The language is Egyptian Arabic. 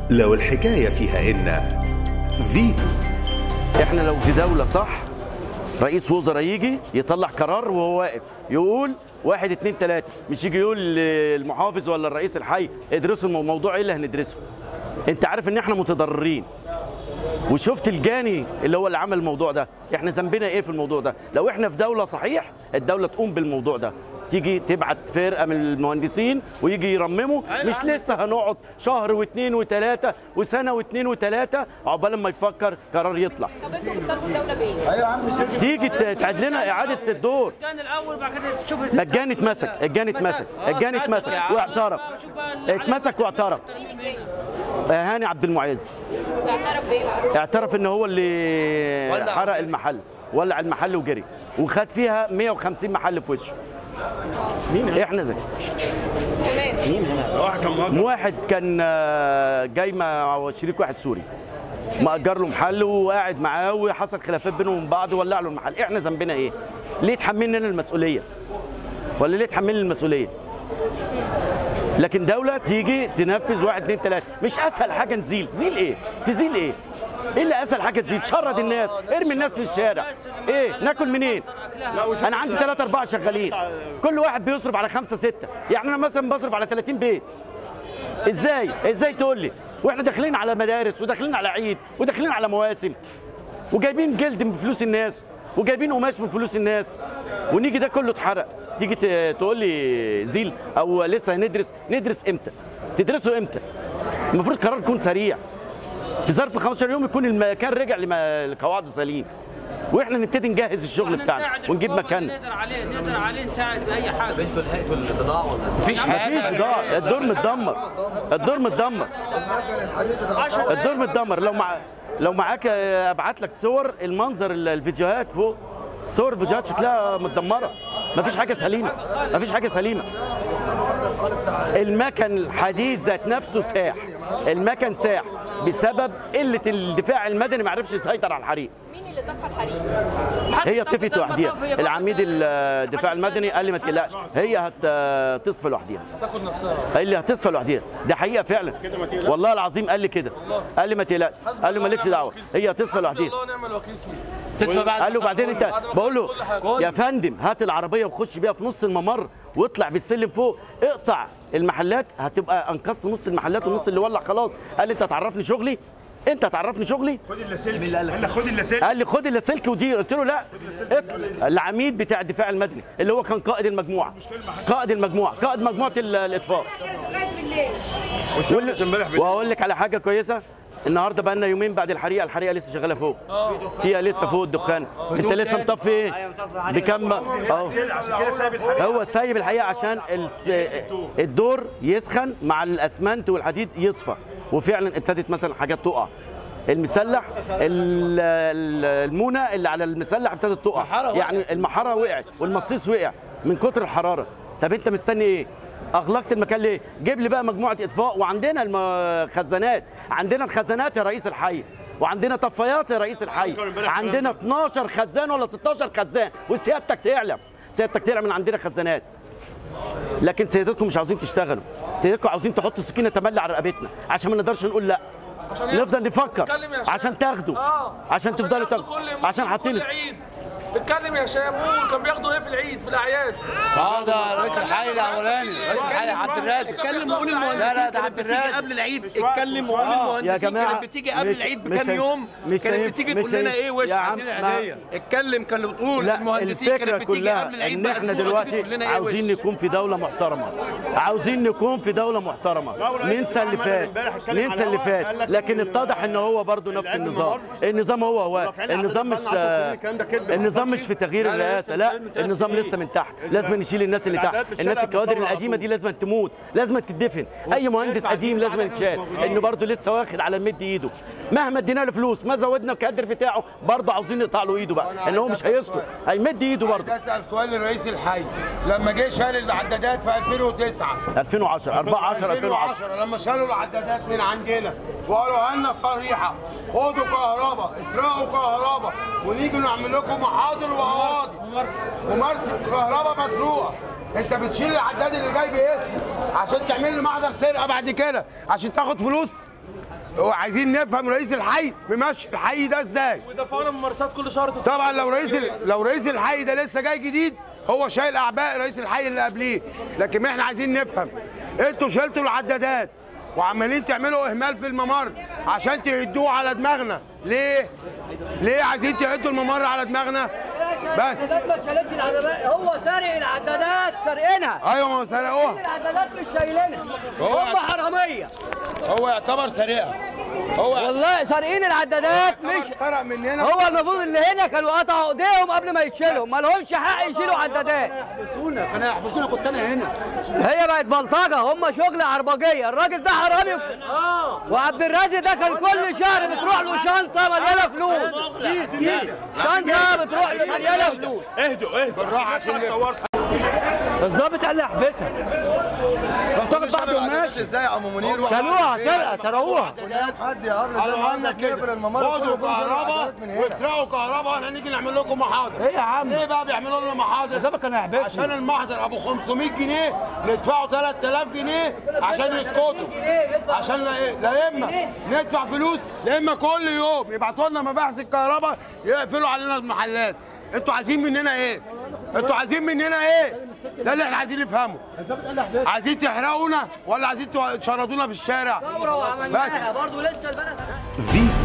لو الحكاية فيها إن فيتو احنا لو في دولة صح رئيس وزراء يجي يطلع قرار وهو واقف يقول واحد اتنين تلاتة مش يجي يقول للمحافظ ولا الرئيس الحي ادرسوا المو- الموضوع ايه اللي هندرسه انت عارف ان احنا متضررين وشفت الجاني اللي هو اللي عمل الموضوع ده احنا ذنبنا ايه في الموضوع ده لو احنا في دولة صحيح الدولة تقوم بالموضوع ده تيجي تبعت فرقه من المهندسين ويجي يرمموا مش لسه هنقعد شهر واثنين وثلاثه وسنه واثنين وثلاثه عقبال ما يفكر قرار يطلع طب انتوا بتطالبوا الدوله بايه؟ تيجي ت- تعيد لنا اعاده الدور كان الاول بعد كده تشوف الجان اتمسك الجان اتمسك الجان اتمسك واعترف اتمسك واعترف مين ازاي؟ آه، هاني عبد المعز اعترف بايه بقى؟ اعترف ان هو اللي حرق المحل ولع المحل وجري وخد فيها 150 محل في وشه مين احنا زي تمام واحد كان آه، جاي مع شريك واحد سوري مأجر له محل وقاعد معاه وحصل خلافات بينهم وبين بعض وولع له المحل احنا ذنبنا ايه ليه تحملنا أنا المسؤوليه ولا ليه تحملني المسؤوليه لكن دولة تيجي تنفذ واحد اتنين تلاتة مش أسهل حاجة نزيل زيل إيه؟ تزيل إيه؟ إيه اللي أسهل حاجة تزيل؟ شرد الناس ارمي الناس في الشارع إيه؟ ناكل منين؟ أنا عندي ثلاثة أربعة شغالين كل واحد بيصرف على خمسة ستة يعني أنا مثلا بصرف على 30 بيت ازاي ازاي تقول لي واحنا داخلين على مدارس وداخلين على عيد وداخلين على مواسم وجايبين جلد من فلوس الناس وجايبين قماش من فلوس الناس ونيجي ده كله اتحرق تيجي ت- تقول لي زيل او لسه هندرس ندرس امتى تدرسوا امتى المفروض القرار يكون سريع في ظرف 15 يوم يكون المكان رجع لما- لقواعده سليم واحنا نبتدي نجهز الشغل بتاعنا ونجيب مكاننا نقدر عليه نقدر عليه نساعد في اي حاجه انتوا لحقتوا البضاعه ولا مفيش مفيش بضاعه الدور متدمر الدور متدمر الدور متدمر لو مع لو معاك آه، ابعت لك صور المنظر ال- الفيديوهات فوق صور فيديوهات شكلها متدمره مفيش حاجه سليمه مفيش حاجه سليمه المكن الحديد ذات نفسه ساح المكن ساح بسبب قله الدفاع المدني ما عرفش يسيطر على الحريق مين اللي طفى الحريق؟ هي طفت لوحدها العميد الدفاع المدني قال لي ما تقلقش هي هتصفى لوحدها تاخد نفسها قال لي هتصفى لوحدها دي حقيقه فعلا والله العظيم قال لي كده قال لي ما تقلقش قال لي مالكش دعوه هي هتصفى لوحدها الله ونعم الوكيل فيه تسمع بعد قال له بعدين انت بعد ما بقول له خلص كل حاجة. يا فندم هات العربيه وخش بيها في نص الممر واطلع بالسلم فوق اقطع المحلات هتبقى انقذت نص المحلات والنص اللي ولع خلاص قال لي انت هتعرفني شغلي انت هتعرفني شغلي خد اللاسلكي قال لك خد اللاسلكي قال لي خد اللاسلكي ودي قلت له لا اطلع. العميد بتاع الدفاع المدني اللي هو كان قائد المجموعه قائد المجموعه قائد مجموعه ال- الاطفاء واللي- وهقول لك على حاجه كويسه النهارده بقى لنا يومين بعد الحريقه الحريقه لسه شغاله فوق فيها لسه فوق الدخان انت لسه مطفي ايه بكم اهو عشان كده سايب الحريق هو سايب الحقيقه عشان الس- الدور يسخن مع الاسمنت والحديد يصفى وفعلا ابتدت مثلا حاجات تقع المسلح ال- ال- المونه اللي على المسلح ابتدت تقع يعني المحاره وقعت والمصيص وقع من كتر الحراره طب انت مستني ايه اغلقت المكان ليه جيب لي بقى مجموعه اطفاء وعندنا الخزانات عندنا الخزانات يا رئيس الحي وعندنا طفايات يا رئيس الحي عندنا 12 خزان ولا 16 خزان وسيادتك تعلم سيادتك تعلم ان عندنا خزانات لكن سيادتكم مش عاوزين تشتغلوا سيادتكم عاوزين تحطوا سكينه تملي على رقبتنا عشان ما نقدرش نقول لا نفضل نفكر اتكلم يا شباب. عشان تاخدوا اه عشان تفضلوا ياخدوا تاخدوا كل عشان كل حاطين عيد اتكلم يا شباب قول كان بياخدوا ايه في العيد في الاعياد اه ده رئيس الحي الاولاني رئيس الحي عبد الرازق اتكلم وقول لا لا ده عبد الرازق قبل العيد اتكلم وقول المهندسين جماعة، كانت بتيجي قبل مش- العيد مش بكام هي- يوم مش كانت هي- بتيجي مش تقول لنا هي- ايه وش يا عم، ما- اتكلم كان بتقول لا المهندسين الفكره كانت بتيجي كلها قبل العيد ان بأسبوع احنا تيجي دلوقتي تقول لنا ايه عاوزين وش نكون في دوله محترمه عاوزين نكون في دوله محترمه ننسى اللي فات ننسى اللي فات لكن اتضح ان هو برضو نفس النظام النظام هو هو النظام مش النظام مش في تغيير الرئاسه لا النظام لسه من تحت لازم نشيل الناس اللي تحت الناس الكوادر القديمه دي لازم تموت لازم تدفن اي مهندس قديم لازم يتشال انه برضو لسه واخد على مد ايده مهما ادينا له فلوس ما زودنا الكادر بتاعه برضه عاوزين نقطع له ايده بقى ان هو مش هيسكت هيمد ايده برضه اسال سؤال لرئيس الحي لما جه شال العدادات في 2009 2010 14 2010 2010 لما شالوا العدادات من عندنا وقالوا لنا صريحه خدوا كهرباء اسرقوا كهرباء ونيجي نعمل لكم محاضر وقواضي ممارسه كهرباء مسروقه انت بتشيل العداد اللي جاي باسم عشان تعمل لي محضر سرقه بعد كده عشان تاخد فلوس وعايزين نفهم رئيس الحي ممشي الحي ده ازاي ودفعنا ممارسات كل شهر طبعا لو رئيس ال- لو رئيس الحي ده لسه جاي جديد هو شايل اعباء رئيس الحي اللي قبليه لكن احنا عايزين نفهم انتوا شلتوا العدادات وعمالين تعملوا اهمال في الممر عشان تهدوه على دماغنا ليه ليه عايزين تهدوا الممر على دماغنا بس ما اتشالتش العدادات هو سارق العدادات سارقينها ايوه ما سرقوها العدادات مش شايلينها هو هم حراميه هو يعتبر سرقها هو والله سارقين العدادات مش مش سرق مننا هو المفروض اللي هنا كانوا قطعوا ايديهم قبل ما يتشيلوا ما لهمش حق يشيلوا عدادات يحبسونا كانوا يحبسونا كنت انا هنا هي بقت بلطجه هم شغل عربجيه الراجل ده حرامي وعبد الرازق ده كان كل شهر بتروح له شنطه مليانه فلوس شنطه بتروح له مليانه فلوس اهدوا اهدوا بالراحه عشان نصور الظابط قال لي احبسها رحت واخد بعض وماشي ازاي يا ام منير شالوها سرقه سرقوها حد يا قالوا عنا كده خدوا كهرباء واسرقوا كهرباء واحنا نيجي نعمل لكم محاضر ايه يا عم ليه بقى بيعملوا لنا محاضر الظابط كان هيحبسني عشان المحضر ابو 500 جنيه ندفعوا 3000 جنيه عشان يسكتوا عشان لا ايه لا اما ندفع فلوس لا اما كل يوم يبعتوا لنا مباحث الكهرباء يقفلوا علينا المحلات انتوا عايزين مننا ايه انتوا عايزين مننا ايه ده اللي احنا عايزين نفهمه عايزين تحرقونا ولا عايزين تشردونا في الشارع ثوره وعملناها برضه لسه البلد فيتو